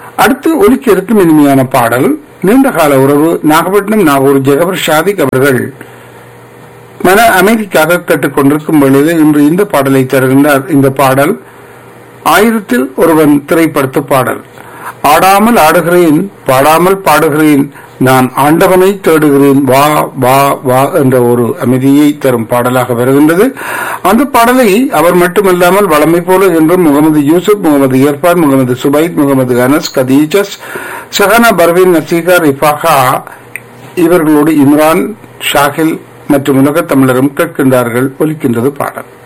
அடுத்து ஒலிக்க இருக்கும் இனிமையான பாடல் நீண்டகால உறவு நாகப்பட்டினம் நாகூர் ஜெகபர் ஷாதிக் அவர்கள் மன அமைதிக்காக கேட்டுக்கொண்டிருக்கும் வேளையிலே இன்று இந்த பாடலை தருகின்றார் இந்த பாடல் ஆயிரத்தில் ஒருவன் திரைப்படத்து பாடல் ஆடாமல் ஆடுகிறேன் பாடாமல் பாடுகிறேன் நான் ஆண்டவனை தேடுகிறேன் வா வா வா என்ற ஒரு அமைதியை தரும் பாடலாக வருகின்றது அந்த பாடலை அவர் மட்டுமல்லாமல் வளமை போல என்றும் முகமது யூசுப் முகமது இர்பான் முகமது சுபைத் முகமது அனஸ் கதீஜஸ் ஷஹானா பர்வீன் நசீகா ரிஃபாகா இவர்களோடு இம்ரான் ஷாகில் மற்றும் உலகத் தமிழரும் கேட்கின்றார்கள் ஒலிக்கின்றது பாடல்